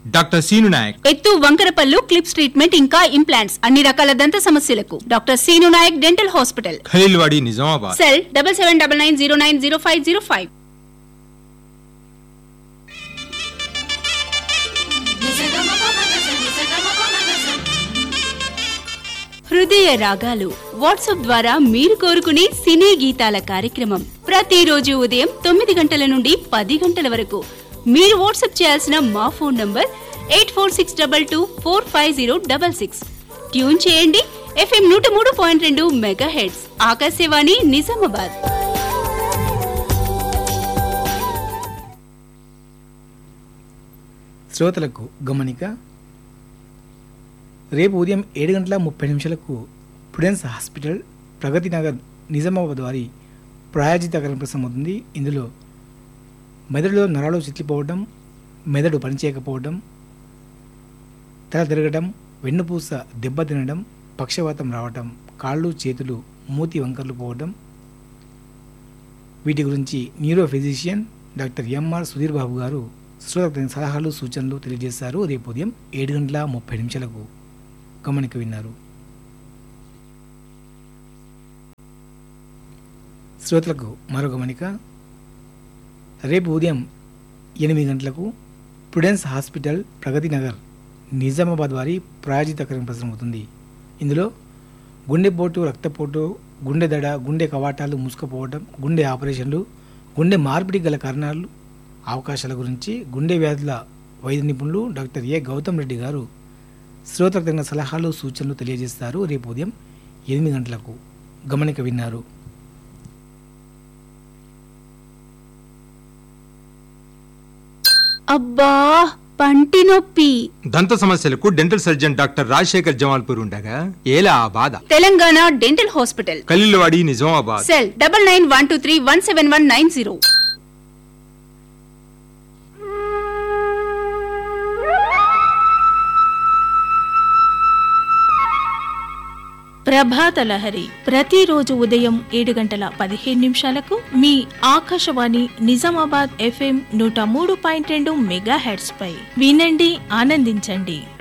doctor Seenu Nayak ఎత్తు వంకరపల్లు clips treatment ఇంకా ఇంప్లాంట్స్ అన్ని రకాల దంత సమస్యలకు doctor Seenu Nayak dental hospital Khaleelwadi Nizamabad cell double seven double nine zero nine zero five zero five హృదయ రాగాలు వాట్సాప్ ద్వారా మీరు కోరుకునే సినీ గీతాల కార్యక్రమం ప్రతిరోజు ఉదయం తొమ్మిది గంటల నుండి పది గంటల వరకు మీరు వాట్సాప్ చేయాల్సిన మా phone number eight four six double two four five zero double six tune చేయండి ఎఫ్ఎం నూట మూడు పాయింట్ రెండు మెగా హెడ్స్ ఆకాశవాణి నిజామాబాద్ శ్రోతలకు గమనిక రేపు ఉదయం ఏడు గంటల ముప్పై నిమిషాలకు ప్రుడెన్స్ హాస్పిటల్ ప్రగతి నగర్ నిజామాబాద్ వారి ప్రాయోజిత కార్యక్రమం అవుతుంది ఇందులో మెదడులో నరాలు చిట్లిపోవడం మెదడు పనిచేయకపోవడం తల తిరగడం వెన్నుపూస దెబ్బతినడం పక్షవాతం రావటం కాళ్ళు చేతులు మూతి వంకర్లు పోవడం వీటి గురించి neuro physician doctor M R Sudheer Babu గారు శ్రోతలకు సలహాలు సూచనలు తెలియజేశారు రేపు ఉదయం ఏడు గంటల ముప్పై నిమిషాలకు గమనిక విన్నారు శ్రోతలకు మరో గమనిక రేపు ఉదయం ఎనిమిది గంటలకు ప్రుడెన్స్ హాస్పిటల్ ప్రగతి నగర్ నిజామాబాద్ వారి ప్రాయోజిత కార్యక్రమం అవుతుంది ఇందులో గుండెపోటు రక్తపోటు గుండె దడ గుండె కవాటాలు మూసుకుపోవడం గుండె ఆపరేషన్లు గుండె మార్పిడి గల కారణాలు అవకాశాల గురించి గుండె వ్యాధుల వైద్య నిపుణులు డాక్టర్ ఏ గౌతమ్ రెడ్డి గారు శ్రోతలకు తగిన సలహాలు సూచనలు తెలియజేస్తారు రేపు ఉదయం ఎనిమిది గంటలకు గమనిక విన్నారు అబ్బా పంటి నొప్పి దంత సమస్యలకు dental surgeon doctor Rajasekhar Jamalpur ఉండగా ఏలా ఆ బాధ Telangana dental hospital Khaleelwadi Nizamabad cell double nine one two three one seven one nine zero ప్రభాత లహరి ప్రతిరోజు ఉదయం ఏడు గంటల పదిహేను నిమిషాలకు మీ ఆకాశవాణి నిజామాబాద్ ఎఫ్ఎం నూట మూడు పాయింట్ రెండు మెగా హెడ్స్ పై వినండి ఆనందించండి